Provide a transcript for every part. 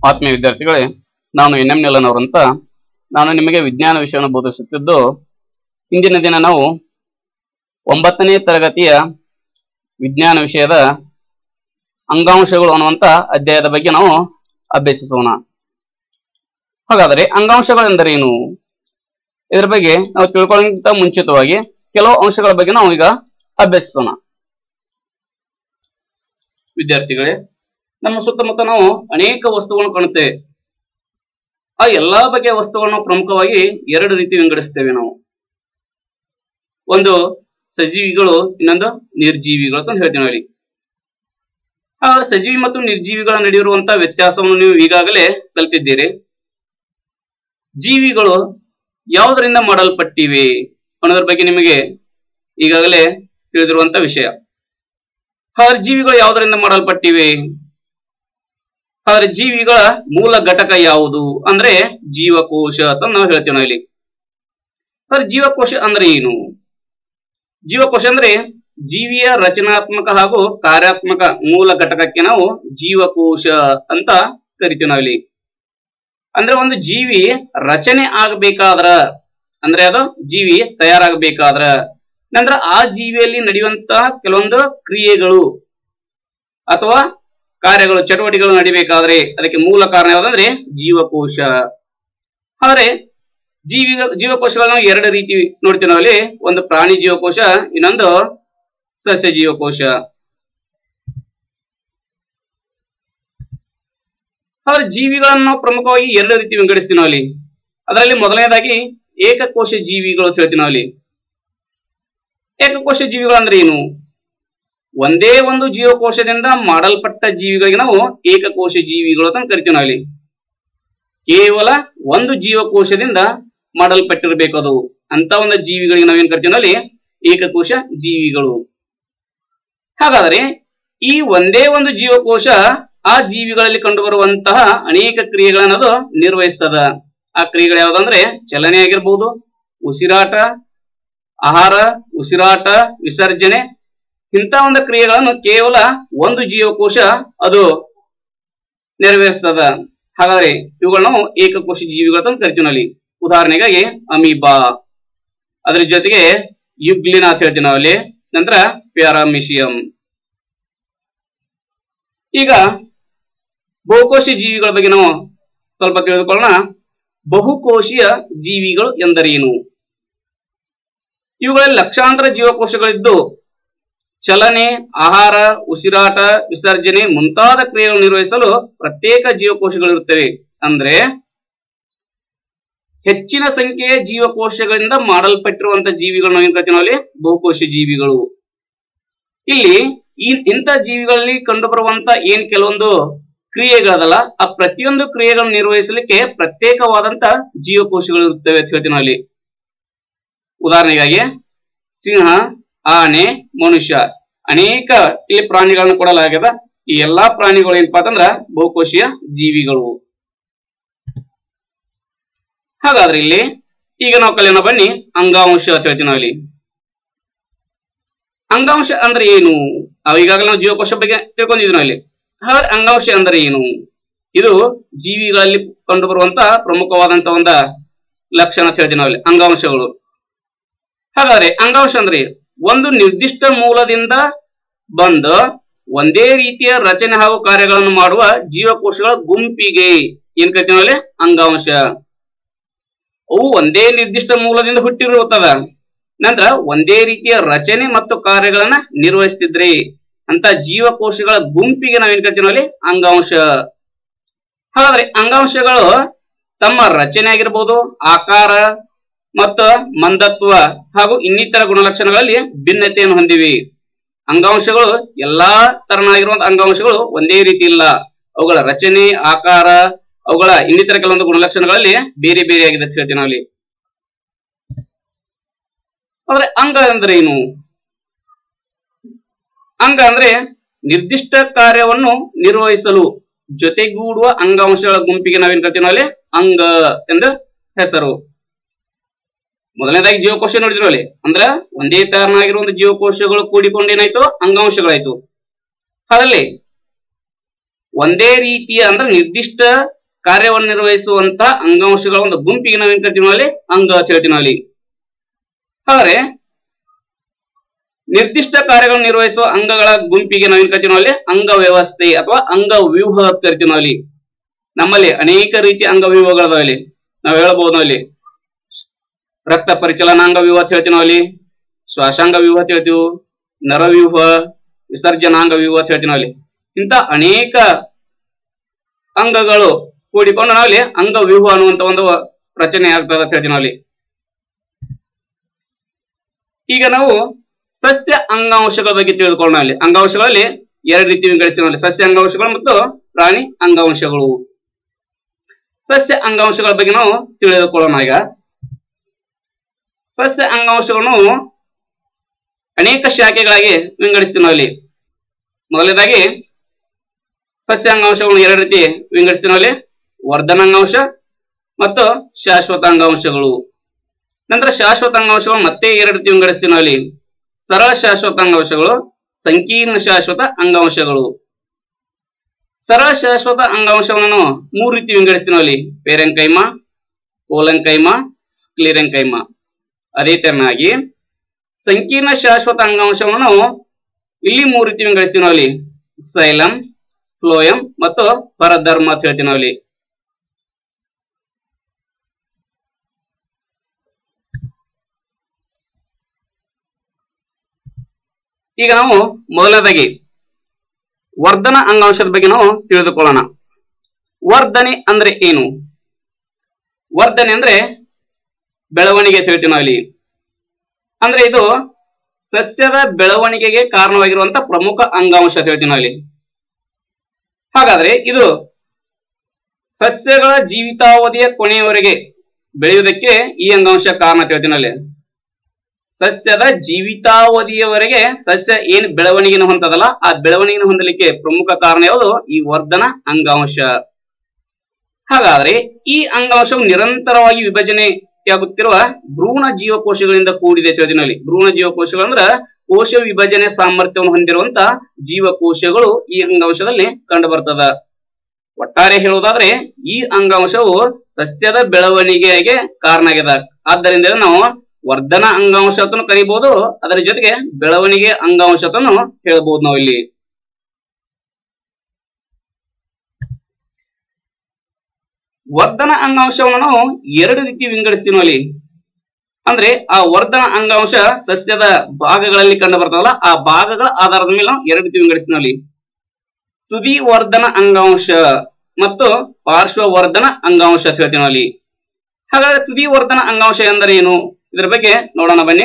ಆತ್ಮೀಯ ವಿದ್ಯಾರ್ಥಿಗಳೇ ನಾನು ಎನ್ ಎಂ ನೆಲನವರಂತ ನಾನು ನಿಮಗೆ ವಿಜ್ಞಾನ ವಿಷಯವನ್ನು ಬೋಧಿಸುತ್ತಿದ್ದು ಇಂದಿನ ದಿನ ನಾವು ಒಂಬತ್ತನೇ ತರಗತಿಯ ವಿಜ್ಞಾನ ವಿಷಯದ ಅಂಗಾಂಶಗಳು ಅನ್ನುವಂತ ಅಧ್ಯಾಯದ ಬಗ್ಗೆ ನಾವು ಅಭ್ಯಸಿಸೋಣ ಹಾಗಾದರೆ ಅಂಗಾಂಶಗಳೆಂದರೇನು ಇದರ ಬಗ್ಗೆ ನಾವು ತಿಳ್ಕೊಳ್ಳೋಕ್ಕಿಂತ ಮುಂಚಿತವಾಗಿ ಕೆಲವು ಅಂಶಗಳ ಬಗ್ಗೆ ನಾವು ಈಗ ಅಭ್ಯಸಿಸೋಣ ವಿದ್ಯಾರ್ಥಿಗಳೇ ನಮ್ಮ ಸುತ್ತಮುತ್ತ ನಾವು ಅನೇಕ ವಸ್ತುಗಳನ್ನು ಕಾಣುತ್ತೇವೆ ಆ ಎಲ್ಲಾ ಬಗೆಯ ವಸ್ತುಗಳನ್ನು ಪ್ರಮುಖವಾಗಿ ಎರಡು ರೀತಿ ವಿಂಗಡಿಸ್ತೇವೆ ನಾವು ಒಂದು ಸಜೀವಿಗಳು ಇನ್ನೊಂದು ನಿರ್ಜೀವಿಗಳು ಅಂತ ಹೇಳ್ತೀವಿ ನಾವು ಇಲ್ಲಿ ಆ ಸಜೀವಿ ಮತ್ತು ನಿರ್ಜೀವಿಗಳ ನಡುವಿರುವಂತಹ ವ್ಯತ್ಯಾಸವನ್ನು ನೀವು ಈಗಾಗಲೇ ಕಲ್ತಿದ್ದೀರಿ ಜೀವಿಗಳು ಯಾವುದರಿಂದ ಮಾಡಲ್ಪಟ್ಟಿವೆ ಅನ್ನೋದ್ರ ಬಗ್ಗೆ ನಿಮಗೆ ಈಗಾಗಲೇ ತಿಳಿದಿರುವಂತ ವಿಷಯ ಹಾಗಾದ್ರೆ ಜೀವಿಗಳು ಯಾವುದರಿಂದ ಮಾಡಲ್ಪಟ್ಟಿವೆ ಹಾಗಾದ್ರೆ ಜೀವಿಗಳ ಮೂಲ ಘಟಕ ಯಾವುದು ಅಂದ್ರೆ ಜೀವಕೋಶ ಅಂತ ನಾವು ಹೇಳ್ತೇವೆ ನಾವು ಇಲ್ಲಿ ಹಾಗಾದ್ರೆ ಜೀವಕೋಶ ಅಂದ್ರೆ ಏನು ಜೀವಕೋಶ ಅಂದ್ರೆ ಜೀವಿಯ ರಚನಾತ್ಮಕ ಹಾಗೂ ಕಾರ್ಯಾತ್ಮಕ ಮೂಲ ಘಟಕಕ್ಕೆ ನಾವು ಜೀವಕೋಶ ಅಂತ ಕರಿತೀವಿ ನಾವಿಲ್ಲಿ ಅಂದ್ರೆ ಒಂದು ಜೀವಿ ರಚನೆ ಆಗಬೇಕಾದ್ರ ಅಂದ್ರೆ ಅದು ಜೀವಿ ತಯಾರಾಗಬೇಕಾದ್ರ ನಂತರ ಆ ಜೀವಿಯಲ್ಲಿ ನಡೆಯುವಂತ ಕೆಲವೊಂದು ಕ್ರಿಯೆಗಳು ಅಥವಾ ಕಾರ್ಯಗಳು ಚಟುವಟಿಕೆಗಳು ನಡಿಬೇಕಾದ್ರೆ ಅದಕ್ಕೆ ಮೂಲ ಕಾರಣ ಯಾವುದಂದ್ರೆ ಜೀವಕೋಶ ಆದರೆ ಜೀವಿ ಜೀವಕೋಶಗಳನ್ನ ನಾವು ಎರಡು ರೀತಿ ನೋಡ್ತೀವಿ ನಾವಲ್ಲಿ ಒಂದು ಪ್ರಾಣಿ ಜೀವಕೋಶ ಇನ್ನೊಂದು ಸಸ್ಯ ಜೀವಕೋಶ ಆದರೆ ಜೀವಿಗಳನ್ನು ನಾವು ಪ್ರಮುಖವಾಗಿ ಎರಡು ರೀತಿ ವಿಂಗಡಿಸ್ತೀವಿ ನಾವಲ್ಲಿ ಅದರಲ್ಲಿ ಮೊದಲನೇದಾಗಿ ಏಕಕೋಶ ಜೀವಿಗಳು ಅಂತ ಹೇಳ್ತೀವಿ ನಾವಲ್ಲಿ ಏಕಕೋಶ ಜೀವಿಗಳು ಅಂದ್ರೆ ಏನು ಒಂದೇ ಒಂದು ಜೀವಕೋಶದಿಂದ ಮಾಡಲ್ಪಟ್ಟ ಜೀವಿಗಳಿಗೆ ನಾವು ಏಕಕೋಶ ಜೀವಿಗಳು ಅಂತ ಕರಿತೀವಿ ನಾವಲ್ಲಿ ಕೇವಲ ಒಂದು ಜೀವಕೋಶದಿಂದ ಮಾಡಲ್ಪಟ್ಟಿರಬೇಕು ಅದು ಅಂತ ಒಂದು ಜೀವಿಗಳಿಗೆ ನಾವೇನ್ ಕರಿತೀವಿ ನಾವಲ್ಲಿ ಏಕಕೋಶ ಜೀವಿಗಳು ಹಾಗಾದರೆ ಈ ಒಂದೇ ಒಂದು ಜೀವಕೋಶ ಆ ಜೀವಿಗಳಲ್ಲಿ ಕಂಡುಬರುವಂತಹ ಅನೇಕ ಕ್ರಿಯೆಗಳನ್ನು ಅದು ನಿರ್ವಹಿಸ್ತದ ಆ ಕ್ರಿಯೆಗಳು ಯಾವ್ದಂದ್ರೆ ಚಲನೆ ಆಗಿರ್ಬಹುದು ಉಸಿರಾಟ ಆಹಾರ ಉಸಿರಾಟ ವಿಸರ್ಜನೆ ಇಂಥ ಒಂದು ಕ್ರಿಯೆಗಳನ್ನು ಕೇವಲ ಒಂದು ಜೀವಕೋಶ ಅದು ನೆರವೇರಿಸ್ತದ ಹಾಗಾದ್ರೆ ಇವುಗಳನ್ನ ನಾವು ಏಕಕೋಶ ಜೀವಿಗಳು ಅಂತ ಕರಿತೀವಿ ನಾವಲ್ಲಿ ಉದಾಹರಣೆಗಾಗಿ ಅಮೀಬಾ ಅದ್ರ ಜೊತೆಗೆ ಯುಗ್ಲಿನ ಅಂತ ಹೇಳ್ತೀವಿ ನಾವಲ್ಲಿ ನಂತರ ಪ್ಯಾರಾಮಿಷಿಯಂ ಈಗ ಬಹುಕೋಶಿ ಜೀವಿಗಳ ಬಗ್ಗೆ ನಾವು ಸ್ವಲ್ಪ ತಿಳಿದುಕೊಳ್ಳೋಣ ಬಹುಕೋಶೀಯ ಜೀವಿಗಳು ಎಂದರೇನು ಇವುಗಳಲ್ಲಿ ಲಕ್ಷಾಂತರ ಜೀವಕೋಶಗಳಿದ್ದು ಚಲನೆ ಆಹಾರ ಉಸಿರಾಟ ವಿಸರ್ಜನೆ ಮುಂತಾದ ಕ್ರಿಯೆಗಳನ್ನು ನಿರ್ವಹಿಸಲು ಪ್ರತ್ಯೇಕ ಜೀವಕೋಶಗಳಿರುತ್ತವೆ ಅಂದ್ರೆ ಹೆಚ್ಚಿನ ಸಂಖ್ಯೆಯ ಜೀವಕೋಶಗಳಿಂದ ಮಾಡಲ್ಪಟ್ಟಿರುವಂತಹ ಜೀವಿಗಳು ಏನ್ ಕರಿತೀವಿ ನಾವಲ್ಲಿ ಬಹುಕೋಶ ಜೀವಿಗಳು ಇಲ್ಲಿ ಈ ಇಂಥ ಜೀವಿಗಳಲ್ಲಿ ಕಂಡುಬರುವಂತ ಏನ್ ಕೆಲವೊಂದು ಕ್ರಿಯೆಗಳದಲ್ಲ ಆ ಪ್ರತಿಯೊಂದು ಕ್ರಿಯೆಗಳನ್ನು ನಿರ್ವಹಿಸಲಿಕ್ಕೆ ಪ್ರತ್ಯೇಕವಾದಂತ ಜೀವಕೋಶಗಳು ಇರುತ್ತವೆ ಅಂತ ಹೇಳ್ತೀವಿ ನಾವಲ್ಲಿ ಉದಾಹರಣೆಗಾಗಿ ಸಿಂಹ ಆನೆ ಮನುಷ್ಯ ಅನೇಕ ಇಲ್ಲಿ ಪ್ರಾಣಿಗಳನ್ನು ಕೊಡಲಾಗ್ಯದ ಈ ಎಲ್ಲಾ ಪ್ರಾಣಿಗಳು ಏನಪ್ಪಾ ಅಂತಂದ್ರ ಬಹುಕೋಶೀಯ ಜೀವಿಗಳು ಹಾಗಾದ್ರೆ ಇಲ್ಲಿ ಈಗ ನಾವು ಕಲಿಯೋಣ ಬನ್ನಿ ಅಂಗಾಂಶ ಅಂತ ಹೇಳ್ತೀವಿ ನಾವಿಲ್ಲಿ ಅಂಗಾಂಶ ಅಂದ್ರೆ ಏನು ನಾವು ಈಗಾಗಲೇ ನಾವು ಜೀವಕೋಶ ಬಗ್ಗೆ ತಿಳ್ಕೊಂಡಿದ್ವಿ ನಾವಿಲ್ಲಿ ಹಾಗಾದ್ರೆ ಅಂಗಾಂಶ ಅಂದ್ರೆ ಏನು ಇದು ಜೀವಿಗಳಲ್ಲಿ ಕಂಡುಬರುವಂತ ಪ್ರಮುಖವಾದಂತ ಒಂದ ಲಕ್ಷಣ ಅಂತ ಹೇಳ್ತೀವಿ ನಾವಿಲ್ಲಿ ಅಂಗಾಂಶಗಳು ಹಾಗಾದ್ರೆ ಅಂಗಾಂಶ ಅಂದ್ರೆ ಒಂದು ನಿರ್ದಿಷ್ಟ ಮೂಲದಿಂದ ಬಂದ ಒಂದೇ ರೀತಿಯ ರಚನೆ ಹಾಗೂ ಕಾರ್ಯಗಳನ್ನು ಮಾಡುವ ಜೀವಕೋಶಗಳ ಗುಂಪಿಗೆ ಏನ್ ಕರಿತೀವಿ ನಾವಲ್ಲಿ ಅಂಗಾಂಶ ಅವು ಒಂದೇ ನಿರ್ದಿಷ್ಟ ಮೂಲದಿಂದ ಹುಟ್ಟಿರುತ್ತದ ನಂತರ ಒಂದೇ ರೀತಿಯ ರಚನೆ ಮತ್ತು ಕಾರ್ಯಗಳನ್ನ ನಿರ್ವಹಿಸ್ತಿದ್ರೆ ಅಂತ ಜೀವಕೋಶಗಳ ಗುಂಪಿಗೆ ನಾವೇನ್ ಕರಿತೀವಿ ನಾವಲ್ಲಿ ಅಂಗಾಂಶ ಹಾಗಾದ್ರೆ ಅಂಗಾಂಶಗಳು ತಮ್ಮ ರಚನೆ ಆಗಿರ್ಬೋದು ಆಕಾರ ಮತ್ತು ಮಂದತ್ವ ಹಾಗೂ ಇನ್ನಿತರ ಗುಣಲಕ್ಷಣಗಳಲ್ಲಿ ಭಿನ್ನತೆಯನ್ನು ಹೊಂದಿವೆ ಅಂಗಾಂಶಗಳು ಎಲ್ಲಾ ತರನಾಗಿರುವಂತಹ ಅಂಗಾಂಶಗಳು ಒಂದೇ ರೀತಿ ಇಲ್ಲ ಅವುಗಳ ರಚನೆ ಆಕಾರ ಅವುಗಳ ಇನ್ನಿತರ ಕೆಲವೊಂದು ಗುಣಲಕ್ಷಣಗಳಲ್ಲಿ ಬೇರೆ ಬೇರೆ ಆಗಿದೆ ಅಂತ ಹೇಳ್ತೀವಿ ನಾವಲ್ಲಿ ಆದ್ರೆ ಅಂಗ ಅಂದ್ರೆ ಏನು ಅಂಗ ಅಂದ್ರೆ ನಿರ್ದಿಷ್ಟ ಕಾರ್ಯವನ್ನು ನಿರ್ವಹಿಸಲು ಜೊತೆಗೂಡುವ ಅಂಗಾಂಶಗಳ ಗುಂಪಿಗೆ ನಾವೇನ್ ಕರಿತೀವಿ ನಾವಲ್ಲಿ ಅಂಗ ಎಂದು ಹೆಸರು ಮೊದಲನೇದಾಗಿ ಜೀವಕೋಶ ನೋಡಿದ್ರು ಅಲ್ಲಿ ಅಂದ್ರ ಒಂದೇ ತರನಾಗಿರುವ ಒಂದು ಜೀವಕೋಶಗಳು ಕೂಡಿಕೊಂಡು ಏನಾಯ್ತು ಅಂಗಾಂಶಗಳಾಯ್ತು ಅದರಲ್ಲಿ ಒಂದೇ ರೀತಿಯ ಅಂದ್ರೆ ನಿರ್ದಿಷ್ಟ ಕಾರ್ಯವನ್ನು ನಿರ್ವಹಿಸುವಂತ ಅಂಗಾಂಶಗಳ ಒಂದು ಗುಂಪಿಗೆ ನಾವು ಏನ್ ಕರಿತೀವಿ ಅಲ್ಲಿ ಅಂಗ ಅಂತ ಹೇಳ್ತೀವಿ ನಾವು ಅಲ್ಲಿ ಹಾಗಾದ್ರೆ ನಿರ್ದಿಷ್ಟ ಕಾರ್ಯಗಳನ್ನು ನಿರ್ವಹಿಸುವ ಅಂಗಗಳ ಗುಂಪಿಗೆ ನಾವು ಏನ್ ಕರಿತೀವಿ ನಾವು ಅಲ್ಲಿ ಅಂಗ ವ್ಯವಸ್ಥೆ ಅಥವಾ ಅಂಗ ವ್ಯೂಹ ಅಂತ ಕರಿತೀವಿ ನಾವು ಅಲ್ಲಿ ನಮ್ಮಲ್ಲಿ ಅನೇಕ ರೀತಿಯ ಅಂಗ ವ್ಯೂಹಗಳಿದಾವೆ ಅಲ್ಲಿ ನಾವು ಹೇಳ್ಬೋದು ನಾವು ಅಲ್ಲಿ ರಕ್ತ ಪರಿಚಲನಾಂಗ ವ್ಯೂಹ ಅಂತ ಹೇಳ್ತೀವಿ ನಾವು ಅಲ್ಲಿ ಶ್ವಾಸಾಂಗ ವ್ಯೂಹ ಅಂತ ಹೇಳ್ತೀವಿ ನರವ್ಯೂಹ ವಿಸರ್ಜನಾಂಗ ವ್ಯೂಹ ಅಂತ ಹೇಳ್ತೀವಿ ನಾವು ಅಲ್ಲಿ ಇಂಥ ಅನೇಕ ಅಂಗಗಳು ಕೂಡಿಕೊಂಡು ನಾವಲ್ಲಿ ಅಂಗ ವ್ಯೂಹ ಅನ್ನುವಂತ ಒಂದು ರಚನೆ ಆಗ್ತದೆ ಅಂತ ಹೇಳ್ತೀವಿ ನಾವಲ್ಲಿ ಈಗ ನಾವು ಸಸ್ಯ ಅಂಗಾಂಶಗಳ ಬಗ್ಗೆ ತಿಳಿದುಕೊಳ್ಳೋಣ ಅಲ್ಲಿ ಅಂಗಾಂಶಗಳಲ್ಲಿ ಎರಡು ರೀತಿ ವಿಂಗಡಿಸ್ತೀವಿ ಅಲ್ಲಿ ಸಸ್ಯ ಅಂಗಾಂಶಗಳು ಮತ್ತು ಪ್ರಾಣಿ ಅಂಗಾಂಶಗಳು ಸಸ್ಯ ಅಂಗಾಂಶಗಳ ಬಗ್ಗೆ ನಾವು ತಿಳಿದುಕೊಳ್ಳೋಣ ಈಗ ಸಸ್ಯ ಅಂಗಾಂಶಗಳನ್ನು ಅನೇಕ ಶಾಖೆಗಳಾಗಿ ವಿಂಗಡಿಸ್ತೀವಿ ನಾವು ಅಲ್ಲಿ ಮೊದಲನೇದಾಗಿ ಸಸ್ಯ ಅಂಗಾಂಶಗಳನ್ನು ಎರಡು ರೀತಿ ವಿಂಗಡಿಸ್ತೀವಿ ನಾವು ಅಲ್ಲಿ ವರ್ಧನಾಂಗಾಂಶ ಮತ್ತು ಶಾಶ್ವತ ಅಂಗಾಂಶಗಳು ನಂತರ ಶಾಶ್ವತ ಅಂಗಾಂಶಗಳು ಮತ್ತೆ ಎರಡು ರೀತಿ ವಿಂಗಡಿಸ್ತೀವಿ ನಾವು ಅಲ್ಲಿ ಸರಳ ಶಾಶ್ವತ ಅಂಗಾಂಶಗಳು ಸಂಕೀರ್ಣ ಶಾಶ್ವತ ಅಂಗಾಂಶಗಳು ಸರಳ ಶಾಶ್ವತ ಅಂಗಾಂಶವನ್ನು ನಾವು ಮೂರು ರೀತಿ ವಿಂಗಡಿಸ್ತೀವಿ ನಾವು ಅಲ್ಲಿ ಪೇರೆಂಕೈಮ ಕೋಲಂಕೈಮ ಸ್ಕ್ಲಿರೆಂಕೈಮ ಅದೇ ತೆರನಾಗಿ ಸಂಕೀರ್ಣ ಶಾಶ್ವತ ಅಂಗಾಂಶವನ್ನು ನಾವು ಇಲ್ಲಿ ಮೂರು ರೀತಿ ವಿಂಗಡಿಸ್ತೀವಿ ನಾವು ಅಲ್ಲಿ ಸೈಲಂ ಫ್ಲೋಯಂ ಮತ್ತು ಪರಧರ್ಮ ಅಂತ ಹೇಳ್ತೀವಿ ನಾವು ಅಲ್ಲಿ ಈಗ ನಾವು ಮೊದಲದಾಗಿ ವರ್ಧನ ಅಂಗಾಂಶದ ಬಗ್ಗೆ ನಾವು ತಿಳಿದುಕೊಳ್ಳೋಣ ವರ್ಧನೆ ಅಂದ್ರೆ ಏನು ವರ್ಧನೆ ಅಂದ್ರೆ ಬೆಳವಣಿಗೆ ಅಂತ ಹೇಳ್ತೀವಿ ನಾವು ಇಲ್ಲಿ ಅಂದ್ರೆ ಇದು ಸಸ್ಯದ ಬೆಳವಣಿಗೆಗೆ ಕಾರಣವಾಗಿರುವಂತ ಪ್ರಮುಖ ಅಂಗಾಂಶ ಅಂತ ಹೇಳ್ತೀವಿ ನಾವು ಇಲ್ಲಿ ಹಾಗಾದ್ರೆ ಇದು ಸಸ್ಯಗಳ ಜೀವಿತಾವಧಿಯ ಕೊನೆಯವರೆಗೆ ಬೆಳೆಯುವುದಕ್ಕೆ ಈ ಅಂಗಾಂಶ ಕಾರಣ ಅಂತ ಹೇಳ್ತೀನಿ ಅಲ್ಲಿ ಸಸ್ಯದ ಜೀವಿತಾವಧಿಯವರೆಗೆ ಸಸ್ಯ ಏನ್ ಬೆಳವಣಿಗೆನ ಹೊಂದದಲ್ಲ ಆ ಬೆಳವಣಿಗೆನ ಹೊಂದಲಿಕ್ಕೆ ಪ್ರಮುಖ ಕಾರಣ ಯಾವುದು ಈ ವರ್ಧನ ಅಂಗಾಂಶ ಹಾಗಾದ್ರೆ ಈ ಅಂಗಾಂಶವು ನಿರಂತರವಾಗಿ ವಿಭಜನೆಯಾಗುತ್ತಿರುವ ಭ್ರೂಣ ಜೀವಕೋಶಗಳಿಂದ ಕೂಡಿದೆ ಅಂತ ಹೇಳ್ತೀನಿ ಅಲ್ಲಿ ಭ್ರೂಣ ಜೀವಕೋಶಗಳು ಅಂದ್ರ ಕೋಶ ವಿಭಜನೆ ಸಾಮರ್ಥ್ಯವನ್ನು ಹೊಂದಿರುವಂತ ಜೀವಕೋಶಗಳು ಈ ಅಂಗಾಂಶದಲ್ಲಿ ಕಂಡು ಬರ್ತದ ಒಟ್ಟಾರೆ ಹೇಳುವುದಾದ್ರೆ ಈ ಅಂಗಾಂಶವು ಸಸ್ಯದ ಬೆಳವಣಿಗೆಗೆ ಕಾರಣ ಆಗ್ಯದ ಆದ್ದರಿಂದ ಇದನ್ನ ನಾವು ವರ್ಧನ ಅಂಗಾಂಶ ಅಂತನೂ ಕರಿಬಹುದು ಅದರ ಜೊತೆಗೆ ಬೆಳವಣಿಗೆ ಅಂಗಾಂಶ ಅಂತನೂ ಹೇಳ್ಬಹುದು ನಾವು ಇಲ್ಲಿ ವರ್ಧನ ಅಂಗಾಂಶವನ್ನು ನಾವು ಎರಡು ರೀತಿ ವಿಂಗಡಿಸ್ತೀವಿ ನಾವು ಅಲ್ಲಿ ಅಂದ್ರೆ ಆ ವರ್ಧನ ಅಂಗಾಂಶ ಸಸ್ಯದ ಭಾಗಗಳಲ್ಲಿ ಕಂಡು ಬರ್ತದಲ್ಲ ಆ ಭಾಗಗಳ ಆಧಾರದ ಮೇಲೆ ನಾವು ಎರಡು ರೀತಿ ವಿಂಗಡಿಸ್ತೀವಿ ನಾವು ಅಲ್ಲಿ ತುದಿ ವರ್ಧನ ಅಂಗಾಂಶ ಮತ್ತು ಪಾರ್ಶ್ವವರ್ಧನ ಅಂಗಾಂಶ ಅಂತ ಹೇಳ್ತೀವಿ ನಾವು ಅಲ್ಲಿ ಹಾಗಾದ್ರೆ ತುದಿ ವರ್ಧನ ಅಂಗಾಂಶ ಎಂದರೆ ಏನು ಇದರ ಬಗ್ಗೆ ನೋಡೋಣ ಬನ್ನಿ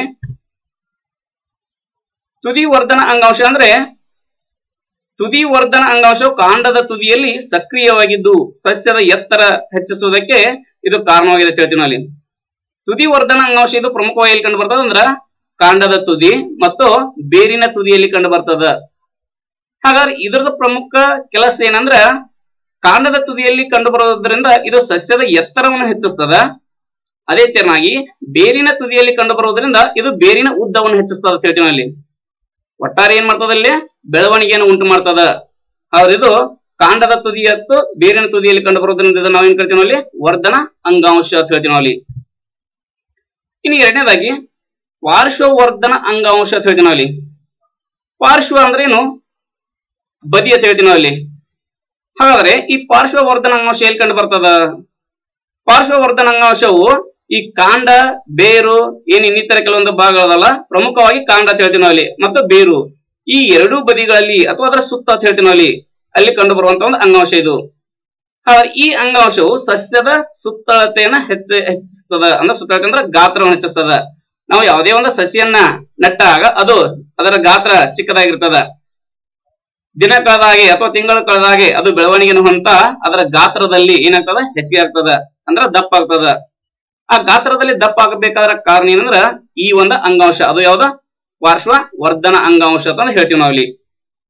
ತುದಿ ವರ್ಧನ ಅಂಗಾಂಶ ಅಂದ್ರೆ ತುದಿ ವರ್ಧನ ಅಂಗಾಂಶವು ಕಾಂಡದ ತುದಿಯಲ್ಲಿ ಸಕ್ರಿಯವಾಗಿದ್ದು ಸಸ್ಯದ ಎತ್ತರ ಹೆಚ್ಚಿಸುವುದಕ್ಕೆ ಇದು ಕಾರಣವಾಗಿದೆ ಅಂತ ಹೇಳ್ತೀವಿ ನಾವು ಅಲ್ಲಿ ತುದಿ ವರ್ಧನ ಅಂಗಾಂಶ ಇದು ಪ್ರಮುಖವಾಗಿ ಎಲ್ಲಿ ಕಂಡು ಬರ್ತದ ಅಂದ್ರ ಕಾಂಡದ ತುದಿ ಮತ್ತು ಬೇರಿನ ತುದಿಯಲ್ಲಿ ಕಂಡು ಬರ್ತದ ಹಾಗಾದ್ರೆ ಇದರದ ಪ್ರಮುಖ ಕೆಲಸ ಏನಂದ್ರ ಕಾಂಡದ ತುದಿಯಲ್ಲಿ ಕಂಡು ಬರೋದ್ರಿಂದ ಇದು ಸಸ್ಯದ ಎತ್ತರವನ್ನು ಹೆಚ್ಚಿಸ್ತದ ಅದೇ ತೆರನಾಗಿ ಬೇರಿನ ತುದಿಯಲ್ಲಿ ಕಂಡು ಬರುವುದರಿಂದ ಇದು ಬೇರಿನ ಉದ್ದವನ್ನು ಹೆಚ್ಚಿಸ್ತದ ಅಂತ ಹೇಳ್ತೀವಿ ಅಲ್ಲಿ ಒಟ್ಟಾರೆ ಏನ್ ಮಾಡ್ತದ ಇಲ್ಲಿ ಬೆಳವಣಿಗೆಯನ್ನು ಉಂಟು ಮಾಡ್ತದ ಆದ್ರೆ ಇದು ಕಾಂಡದ ತುದಿ ಮತ್ತು ಬೇರಿನ ತುದಿಯಲ್ಲಿ ಕಂಡು ಬರೋದ್ರಿಂದ ಇದನ್ನ ನಾವೇನ್ ಕರಿತೀವಿ ಅಲ್ಲಿ ವರ್ಧನ ಅಂಗಾಂಶ ಅಂತ ಹೇಳ್ತೀವಿ ನಾವು ಅಲ್ಲಿ ಇನ್ನು ಎರಡನೇದಾಗಿ ಪಾರ್ಶ್ವವರ್ಧನ ಅಂಗಾಂಶ ಅಂತ ಹೇಳ್ತೀವಿ ನಾವು ಅಲ್ಲಿ ಪಾರ್ಶ್ವ ಅಂದ್ರೆ ಏನು ಬದಿ ಅಂತ ಹೇಳ್ತೀವಿ ನಾವು ಅಲ್ಲಿ ಹಾಗಾದ್ರೆ ಈ ಪಾರ್ಶ್ವವರ್ಧನ ಅಂಗಾಂಶ ಎಲ್ಲಿ ಕಂಡು ಬರ್ತದ ಪಾರ್ಶ್ವವರ್ಧನ ಅಂಗಾಂಶವು ಈ ಕಾಂಡ ಬೇರು ಏನ್ ಇನ್ನಿತರ ಕೆಲವೊಂದು ಭಾಗಗಳದಲ್ಲ ಪ್ರಮುಖವಾಗಿ ಕಾಂಡ ಅಂತ ಹೇಳ್ತೀವಿ ನಾವು ಅಲ್ಲಿ ಮತ್ತು ಬೇರು ಈ ಎರಡೂ ಬದಿಗಳಲ್ಲಿ ಅಥವಾ ಅದರ ಸುತ್ತ ಅಂತ ಹೇಳ್ತೀವಿ ನಾವು ಅಲ್ಲಿ ಅಲ್ಲಿ ಕಂಡು ಬರುವಂತ ಒಂದು ಅಂಗಾಂಶ ಇದು ಹಾಗಾದ್ರೆ ಈ ಅಂಗಾಂಶವು ಸಸ್ಯದ ಸುತ್ತಳತೆಯನ್ನ ಹೆಚ್ಚ ಹೆಚ್ಚಿಸ್ತದ ಅಂದ್ರೆ ಸುತ್ತಳತೆ ಅಂದ್ರೆ ಗಾತ್ರವನ್ನು ಹೆಚ್ಚಿಸ್ತದ ನಾವು ಯಾವುದೇ ಒಂದು ಸಸಿಯನ್ನ ನೆಟ್ಟಾಗ ಅದು ಅದರ ಗಾತ್ರ ಚಿಕ್ಕದಾಗಿರ್ತದ ದಿನ ಕಳೆದ ಹಾಗೆ ಅಥವಾ ತಿಂಗಳು ಕಳೆದ ಹಾಗೆ ಅದು ಬೆಳವಣಿಗೆನ ಹೊಂತ ಅದರ ಗಾತ್ರದಲ್ಲಿ ಏನಾಗ್ತದ ಹೆಚ್ಚಿಗೆ ಆಗ್ತದ ಅಂದ್ರ ದಪ್ಪ ಆಗ್ತದ ಆ ಗಾತ್ರದಲ್ಲಿ ದಪ್ಪ ಆಗಬೇಕಾದ್ರ ಕಾರಣ ಏನಂದ್ರ ಈ ಒಂದು ಅಂಗಾಂಶ ಅದು ಯಾವ್ದು ಪಾರ್ಶ್ವ ವರ್ಧನ ಅಂಗಾಂಶ ಅಂತ ಹೇಳ್ತೀವಿ ನಾವು ಇಲ್ಲಿ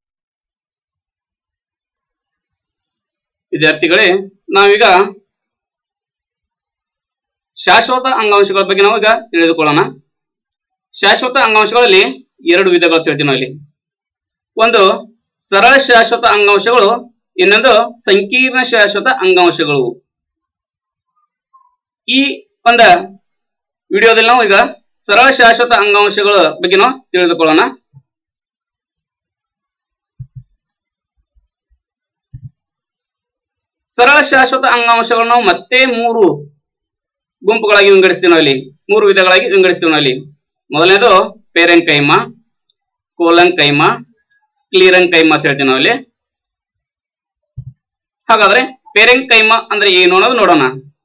ವಿದ್ಯಾರ್ಥಿಗಳೇ ನಾವೀಗ ಶಾಶ್ವತ ಅಂಗಾಂಶಗಳ ಬಗ್ಗೆ ನಾವು ಈಗ ತಿಳಿದುಕೊಳ್ಳೋಣ ಶಾಶ್ವತ ಅಂಗಾಂಶಗಳಲ್ಲಿ ಎರಡು ವಿಧಗಳು ಅಂತ ಹೇಳ್ತೀವಿ ನಾವು ಇಲ್ಲಿ ಒಂದು ಸರಳ ಶಾಶ್ವತ ಅಂಗಾಂಶಗಳು ಇನ್ನೊಂದು ಸಂಕೀರ್ಣ ಶಾಶ್ವತ ಅಂಗಾಂಶಗಳು ಈ ಒಂದ ವಿಡಿಯೋದಲ್ಲಿ ನಾವು ಈಗ ಸರಳ ಶಾಶ್ವತ ಅಂಗಾಂಶಗಳ ಬಗ್ಗೆ ನಾವು ತಿಳಿದುಕೊಳ್ಳೋಣ ಸರಳ ಶಾಶ್ವತ ಅಂಗಾಂಶಗಳನ್ನು ನಾವು ಮತ್ತೆ ಮೂರು ಗುಂಪುಗಳಾಗಿ ವಿಂಗಡಿಸ್ತೀವಿ ನಾವು ಇಲ್ಲಿ ಮೂರು ವಿಧಗಳಾಗಿ ವಿಂಗಡಿಸ್ತೀವಿ ನಾವು ಇಲ್ಲಿ ಮೊದಲನೇದು ಪೇರೆಂಕೈಮ ಕೋಲಂಕೈಮ ಸ್ಕ್ಲೀರಂಕೈಮ ಅಂತ ಹೇಳ್ತೀವಿ ನಾವು ಇಲ್ಲಿ ಹಾಗಾದ್ರೆ ಪೇರೆಂಕೈಮ ಅಂದ್ರೆ ಏನು ಅನ್ನೋದು ನೋಡೋಣ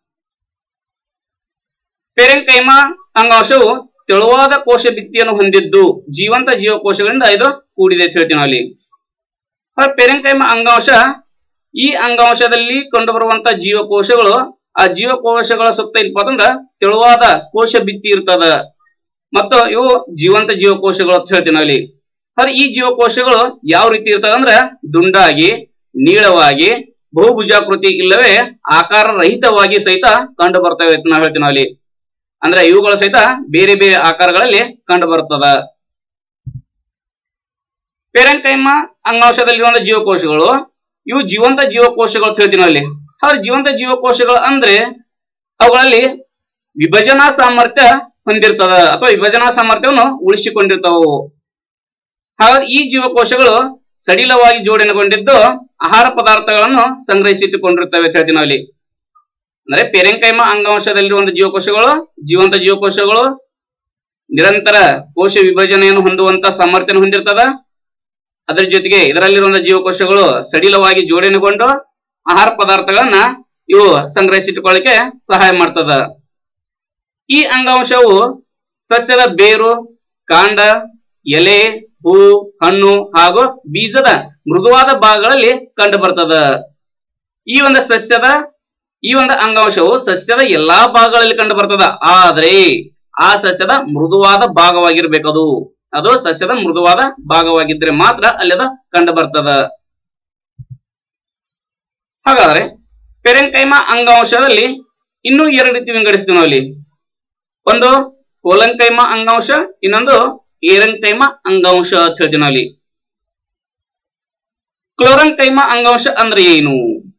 ಪೇರೆಂಕೈಮ ಅಂಗಾಂಶವು ತೆಳುವಾದ ಕೋಶ ಭಿತ್ತಿಯನ್ನು ಹೊಂದಿದ್ದು ಜೀವಂತ ಜೀವಕೋಶಗಳಿಂದ ಇದು ಕೂಡಿದೆ ಅಂತ ಹೇಳ್ತೀವಿ ನಾವು ಅಲ್ಲಿ ಪೇರೆಂಕೈಮ ಅಂಗಾಂಶ ಈ ಅಂಗಾಂಶದಲ್ಲಿ ಕಂಡುಬರುವಂತ ಜೀವಕೋಶಗಳು ಆ ಜೀವಕೋಶಗಳ ಸುತ್ತ ಇಲ್ಪ ಅಂತಂದ್ರ ತೆಳುವಾದ ಕೋಶ ಭಿತ್ತಿ ಇರ್ತದ ಮತ್ತು ಇವು ಜೀವಂತ ಜೀವಕೋಶಗಳು ಅಂತ ಹೇಳ್ತೀವಿ ನಾವಲ್ಲಿ ಆದ್ರೆ ಈ ಜೀವಕೋಶಗಳು ಯಾವ ರೀತಿ ಇರ್ತದ ಅಂದ್ರ ದುಂಡಾಗಿ ನೀಳವಾಗಿ ಬಹುಭುಜಾಕೃತಿ ಇಲ್ಲವೇ ಆಕಾರ ರಹಿತವಾಗಿ ಸಹಿತ ಕಂಡು ಬರ್ತವೆ ಅಂತ ನಾವು ಹೇಳ್ತೀವಿ ನಾವಲ್ಲಿ ಅಂದ್ರೆ ಇವುಗಳು ಸಹಿತ ಬೇರೆ ಬೇರೆ ಆಕಾರಗಳಲ್ಲಿ ಕಂಡು ಬರ್ತದ ಪೇರೆಂಕೈಮ ಅಂಗಾಂಶದಲ್ಲಿರುವಂತ ಜೀವಕೋಶಗಳು ಇವು ಜೀವಂತ ಜೀವಕೋಶಗಳು ಅಂತ ಹೇಳ್ತೀವಿ ನಾವಲ್ಲಿ ಆದ್ರೆ ಜೀವಂತ ಜೀವಕೋಶಗಳು ಅಂದ್ರೆ ಅವುಗಳಲ್ಲಿ ವಿಭಜನಾ ಸಾಮರ್ಥ್ಯ ಹೊಂದಿರ್ತದ ಅಥವಾ ವಿಭಜನಾ ಸಾಮರ್ಥ್ಯವನ್ನು ಉಳಿಸಿಕೊಂಡಿರ್ತಾವು ಹಾಗಾಗಿ ಈ ಜೀವಕೋಶಗಳು ಸಡಿಲವಾಗಿ ಜೋಡಣೆಗೊಂಡಿದ್ದು ಆಹಾರ ಪದಾರ್ಥಗಳನ್ನು ಸಂಗ್ರಹಿಸಿಟ್ಟುಕೊಂಡಿರ್ತವೆ ಅಂತ ಹೇಳ್ತೀವಿ ನಾವಲ್ಲಿ ಅಂದ್ರೆ ಪೆರೆಂಕೈಮ ಅಂಗಾಂಶದಲ್ಲಿರುವಂತಹ ಜೀವಕೋಶಗಳು ಜೀವಂತ ಜೀವಕೋಶಗಳು ನಿರಂತರ ಕೋಶ ವಿಭಜನೆಯನ್ನು ಹೊಂದುವಂತ ಸಾಮರ್ಥ್ಯ ಹೊಂದಿರ್ತದ ಅದರ ಜೊತೆಗೆ ಇದರಲ್ಲಿರುವಂತಹ ಜೀವಕೋಶಗಳು ಸಡಿಲವಾಗಿ ಜೋಡಣೆಗೊಂಡು ಆಹಾರ ಪದಾರ್ಥಗಳನ್ನ ಇವು ಸಂಗ್ರಹಿಸಿಟ್ಟುಕೊಳ್ಳಿಕ್ಕೆ ಸಹಾಯ ಮಾಡ್ತದ ಈ ಅಂಗಾಂಶವು ಸಸ್ಯದ ಬೇರು ಕಾಂಡ ಎಲೆ ಹೂ ಹಣ್ಣು ಹಾಗೂ ಬೀಜದ ಮೃದುವಾದ ಭಾಗಗಳಲ್ಲಿ ಕಂಡು ಬರ್ತದ ಈ ಒಂದು ಸಸ್ಯದ ಈ ಒಂದು ಅಂಗಾಂಶವು ಸಸ್ಯದ ಎಲ್ಲಾ ಭಾಗಗಳಲ್ಲಿ ಕಂಡು ಬರ್ತದ ಆದ್ರೆ ಆ ಸಸ್ಯದ ಮೃದುವಾದ ಭಾಗವಾಗಿರ್ಬೇಕದು ಅದು ಸಸ್ಯದ ಮೃದುವಾದ ಭಾಗವಾಗಿದ್ರೆ ಮಾತ್ರ ಅಲ್ಲಿ ಅದು ಕಂಡು ಬರ್ತದ ಹಾಗಾದ್ರೆ ಪೆರೆಂಕೈಮ ಅಂಗಾಂಶದಲ್ಲಿ ಇನ್ನೂ ಎರಡು ರೀತಿ ವಿಂಗಡಿಸ್ತೀವಿ ನಾವು ಅಲ್ಲಿ ಒಂದು ಕೋಲಂಕೈಮ ಅಂಗಾಂಶ ಇನ್ನೊಂದು ಏರಂಕೈಮ ಅಂಗಾಂಶ ಅಂತ ಹೇಳ್ತೀವಿ ನಾವು ಅಲ್ಲಿ ಕ್ಲೋರಂಕೈಮ ಅಂಗಾಂಶ ಅಂದ್ರೆ ಏನು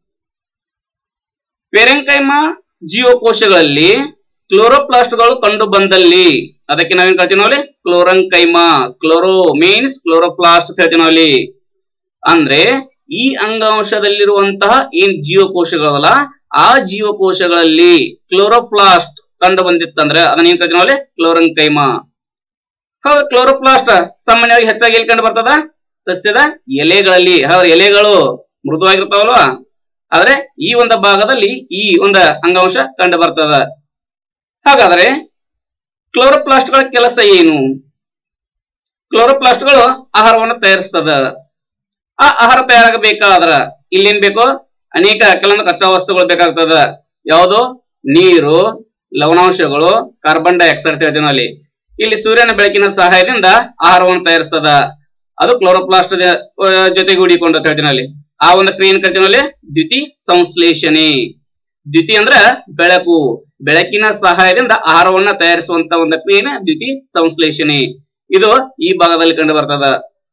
ಪೆರೆಂಕೈಮ ಜೀವಕೋಶಗಳಲ್ಲಿ ಕ್ಲೋರೋಪ್ಲಾಸ್ಟ್ಗಳು ಕಂಡು ಬಂದಲ್ಲಿ ಅದಕ್ಕೆ ನಾವೇನ್ ಕಳ್ತೀವಿ ನಾವಲ್ಲಿ ಕ್ಲೋರಂಕೈಮ ಕ್ಲೋರೋ ಮೀನ್ಸ್ ಕ್ಲೋರೋಪ್ಲಾಸ್ಟ್ ಅಂತ ಹೇಳ್ತೀವಿ ನಾವಲ್ಲಿ ಅಂದ್ರೆ ಈ ಅಂಗಾಂಶದಲ್ಲಿರುವಂತಹ ಏನ್ ಜೀವಕೋಶಗಳಲ್ಲ ಆ ಜೀವಕೋಶಗಳಲ್ಲಿ ಕ್ಲೋರೋಪ್ಲಾಸ್ಟ್ ಕಂಡು ಬಂದಿತ್ತಂದ್ರೆ ಅದನ್ನ ಏನ್ ಕರಿತೀವಿ ನಾವಲ್ಲಿ ಕ್ಲೋರಂಕೈಮ ಹೌದು ಕ್ಲೋರೋಪ್ಲಾಸ್ಟ್ ಸಾಮಾನ್ಯವಾಗಿ ಹೆಚ್ಚಾಗಿ ಎಲ್ಲಿ ಕಂಡು ಬರ್ತದ ಸಸ್ಯದ ಎಲೆಗಳಲ್ಲಿ ಹೌದು ಎಲೆಗಳು ಮೃದುವಾಗಿರ್ತಾವಲ್ವಾ ಆದ್ರೆ ಈ ಒಂದು ಭಾಗದಲ್ಲಿ ಈ ಒಂದು ಅಂಗಾಂಶ ಕಂಡು ಬರ್ತದ ಹಾಗಾದ್ರೆ ಕ್ಲೋರೋಪ್ಲಾಸ್ಟ್ಗಳ ಕೆಲಸ ಏನು ಕ್ಲೋರೋಪ್ಲಾಸ್ಟ್ಗಳು ಆಹಾರವನ್ನು ತಯಾರಿಸ್ತದ ಆ ಆಹಾರ ತಯಾರಾಗಬೇಕಾದ್ರ ಇಲ್ಲೇನ್ ಬೇಕು ಅನೇಕ ಕೆಲವೊಂದು ಕಚ್ಚಾ ವಸ್ತುಗಳು ಬೇಕಾಗ್ತದ ಯಾವುದು ನೀರು ಲವಣಾಂಶಗಳು ಕಾರ್ಬನ್ ಡೈಆಕ್ಸೈಡ್ ಹೇಳ್ತೀವಿ ಅಲ್ಲಿ ಇಲ್ಲಿ ಸೂರ್ಯನ ಬೆಳಕಿನ ಸಹಾಯದಿಂದ ಆಹಾರವನ್ನು ತಯಾರಿಸ್ತದ ಅದು ಕ್ಲೋರೋಪ್ಲಾಸ್ಟ್ ಜೊತೆಗೂಡಿಕೊಂಡು ಅಂತ ಹೇಳ್ತೀನಿ ಅಲ್ಲಿ ಆ ಒಂದು ಕ್ರಿಯೆಯನ್ನು ಕರಿತೀವಿ ಅಲ್ಲಿ ದ್ಯುತಿ ಸಂಶ್ಲೇಷಣೆ ದ್ಯುತಿ ಅಂದ್ರ ಬೆಳಕು ಬೆಳಕಿನ ಸಹಾಯದಿಂದ ಆಹಾರವನ್ನ ತಯಾರಿಸುವಂತ ಒಂದು ಕ್ರಿಯೆನ ದ್ಯುತಿ ಸಂಶ್ಲೇಷಣೆ ಇದು ಈ ಭಾಗದಲ್ಲಿ ಕಂಡು ಬರ್ತದ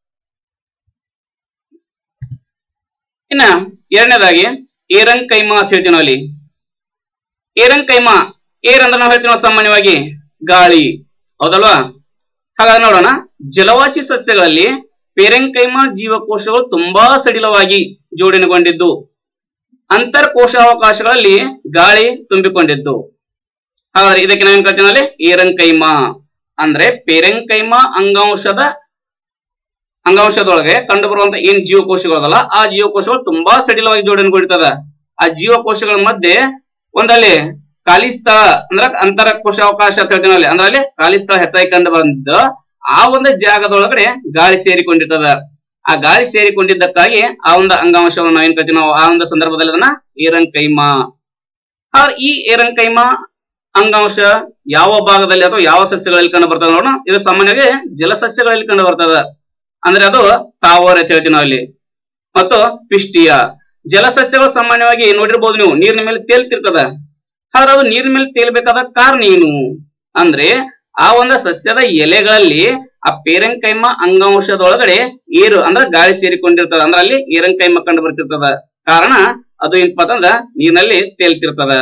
ಇನ್ನ ಎರಡನೇದಾಗಿ ಏರಂಕೈಮ ಅಂತ ಹೇಳ್ತೀವಿ ನಾವು ಅಲ್ಲಿ ಏರಂಕೈಮ ಏರ್ ಅಂದ್ರೆ ನಾವು ಹೇಳ್ತೀವಿ ನಾವು ಸಾಮಾನ್ಯವಾಗಿ ಗಾಳಿ ಹೌದಲ್ವಾ ಹಾಗಾದ್ರೆ ನೋಡೋಣ ಜಲವಾಸಿ ಸಸ್ಯಗಳಲ್ಲಿ ಪೇರೆಂಕೈಮ ಜೀವಕೋಶಗಳು ತುಂಬಾ ಸಡಿಲವಾಗಿ ಜೋಡಣೆಗೊಂಡಿದ್ದು ಅಂತರ್ ಕೋಶಾವಕಾಶಗಳಲ್ಲಿ ಗಾಳಿ ತುಂಬಿಕೊಂಡಿದ್ದು ಹಾಗಾದ್ರೆ ಇದಕ್ಕೆ ನಾವೇನ್ ಕರಿತೀವಿ ಅಲ್ಲಿ ಏರಂಕೈಮ ಅಂದ್ರೆ ಪೇರೆಂಕೈಮ ಅಂಗಾಂಶದ ಅಂಗಾಂಶದೊಳಗೆ ಕಂಡು ಬರುವಂತ ಏನ್ ಜೀವಕೋಶಗಳದಲ್ಲ ಆ ಜೀವಕೋಶಗಳು ತುಂಬಾ ಸಡಿಲವಾಗಿ ಜೋಡಣೆಗೊಂಡಿರ್ತದ ಆ ಜೀವಕೋಶಗಳ ಮಧ್ಯೆ ಒಂದಲ್ಲಿ ಖಾಲಿ ಸ್ಥಳ ಅಂದ್ರ ಅಂತರ ಕೋಶಾವಕಾಶ ಅಂತ ಹೇಳ್ತೀವಿ ಅಲ್ಲಿ ಅಂದ್ರೆ ಅಲ್ಲಿ ಖಾಲಿ ಸ್ಥಳ ಹೆಚ್ಚಾಗಿ ಕಂಡು ಬಂದ ಆ ಒಂದು ಜಾಗದೊಳಗಡೆ ಗಾಳಿ ಸೇರಿಕೊಂಡಿರ್ತದ ಆ ಗಾಳಿ ಸೇರಿಕೊಂಡಿದ್ದಕ್ಕಾಗಿ ಆ ಒಂದು ಅಂಗಾಂಶವನ್ನು ನಾವೇನ್ ಕರಿತೀವಿ ನಾವು ಆ ಒಂದು ಸಂದರ್ಭದಲ್ಲಿ ಅದನ್ನ ಏರಂಕೈಮ ಆದ್ರೆ ಈ ಏರಂಕೈಮ ಅಂಗಾಂಶ ಯಾವ ಭಾಗದಲ್ಲಿ ಅಥವಾ ಯಾವ ಸಸ್ಯಗಳಲ್ಲಿ ಕಂಡು ಬರ್ತದ ನೋಡೋಣ ಇದು ಸಾಮಾನ್ಯವಾಗಿ ಜಲಸಸ್ಯಗಳಲ್ಲಿ ಕಂಡು ಬರ್ತದ ಅಂದ್ರೆ ಅದು ತಾವರ್ ಅಂತ ಹೇಳ್ತೀವಿ ನಾವು ಅಲ್ಲಿ ಮತ್ತು ಪಿಷ್ಟಿಯ ಜಲಸಸ್ಯಗಳು ಸಾಮಾನ್ಯವಾಗಿ ನೋಡಿರ್ಬೋದು ನೀವು ನೀರಿನ ಮೇಲೆ ತೇಲ್ತಿರ್ತದ ಆದ್ರೆ ಅದು ನೀರಿನ ಮೇಲೆ ತೇಲ್ಬೇಕಾದ ಕಾರಣ ಏನು ಅಂದ್ರೆ ಆ ಒಂದು ಸಸ್ಯದ ಎಲೆಗಳಲ್ಲಿ ಆ ಪೇರಂಕೈಮ ಅಂಗಾಂಶದೊಳಗಡೆ ಏರು ಅಂದ್ರೆ ಗಾಳಿ ಸೇರಿಕೊಂಡಿರ್ತದ ಅಂದ್ರೆ ಅಲ್ಲಿ ಏರಂಕೈಮ ಕಂಡು ಬರ್ತಿರ್ತದ ಕಾರಣ ಅದು ಏನಪ್ಪಾ ಅಂತಂದ್ರ ನೀರಿನಲ್ಲಿ ತೇಲ್ತಿರ್ತದ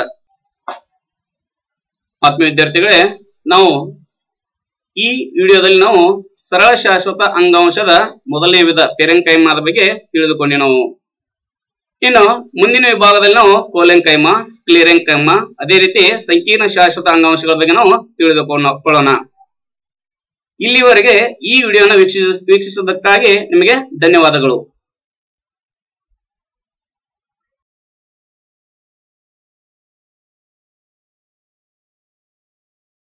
ಆತ್ಮೀಯ ವಿದ್ಯಾರ್ಥಿಗಳೇ ನಾವು ಈ ವಿಡಿಯೋದಲ್ಲಿ ನಾವು ಸರಳ ಶಾಶ್ವತ ಅಂಗಾಂಶದ ಮೊದಲನೇ ವಿಧ ಪೆರೆಂಕೈಮಾದ ಬಗ್ಗೆ ತಿಳಿದುಕೊಂಡೆ ನಾವು ಇನ್ನು ಮುಂದಿನ ವಿಭಾಗದಲ್ಲಿ ನಾವು ಕೋಲೆಂಕೈಮ ಸ್ಕ್ಲೇರೆಂಕೈಮ ಅದೇ ರೀತಿ ಸಂಕೀರ್ಣ ಶಾಶ್ವತ ಅಂಗಾಂಶಗಳ ಬಗ್ಗೆ ನಾವು ತಿಳಿದುಕೊಳ್ಳೋಣ ಇಲ್ಲಿವರೆಗೆ ಈ ವಿಡಿಯೋನ ವೀಕ್ಷಿಸ ವೀಕ್ಷಿಸುವುದಕ್ಕಾಗಿ ನಿಮಗೆ ಧನ್ಯವಾದಗಳು